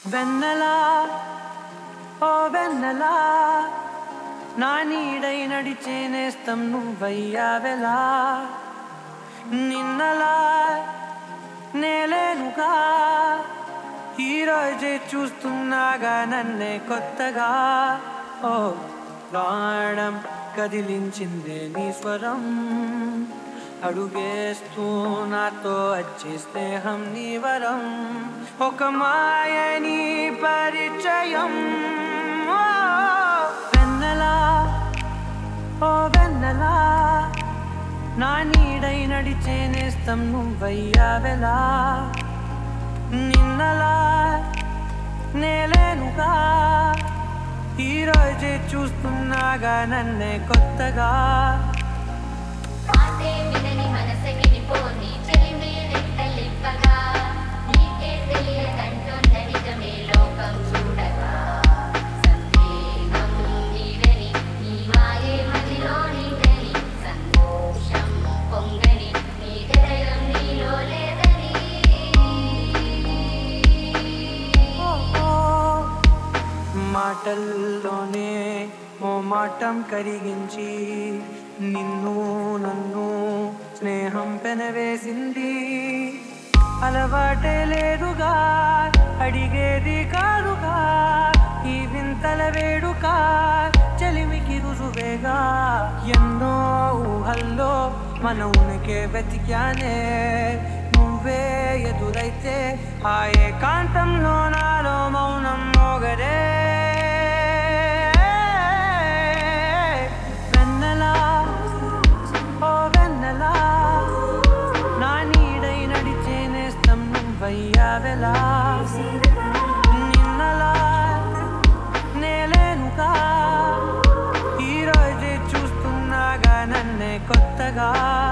వెన్నెలా ఓ వెన్నెలా నా నీడై నడిచే నేస్తం నువ్వయ్యావెలా నిన్నలా నేలేనుగా ఈ రోజే చూస్తున్నాగా నన్నే కొత్తగా ఓ ప్రాణం కదిలించిందే నీ స్వరం అడుగేస్తూ నాతో వచ్చే స్నేహం నీ వరం ఒక మాయని పరిచయం ఓ వెన్నెలా ఓ వెన్నెలా నా నీడై నడిచే నేస్తం నువ్వయ్యావెలా నిన్నలా నేలేనుగా ఈ రోజే చూస్తున్నాగా నన్నే కొత్తగా మాటే వినని మనసగిని పోని చెలిమే రెక్కలిప్పగా నీకే తెలియదంటున్న నిజమే లోకం చూడగా సందేహం నీవని నీ మాయే మదిలో నిండని సంతోషం పొంగని నీ హృదయం నీలో లేదని మాటల్లోనే ఓ మాటం కరిగించి నిన్ను నన్ను స్నేహం పెనవేసింది అలవాటే లేదుగా అడిగేది కాదుగా ఈ వింతల వేడుక చెలిమికి రుజువేగా ఎన్నో ఊహల్లో మన ఉనికే వెతికానే నువ్వే ఎదురైతే ఆ ఏకాంతంలో నాలో మౌనం మోగరే వెన్నెలా ఓ వెన్నెలా నా నీడై నడిచే నేస్తం నువ్వయ్యావెలా నిన్నలా నేలేనుగా ఈ రోజే చూస్తున్నాగా నన్నే కొత్తగా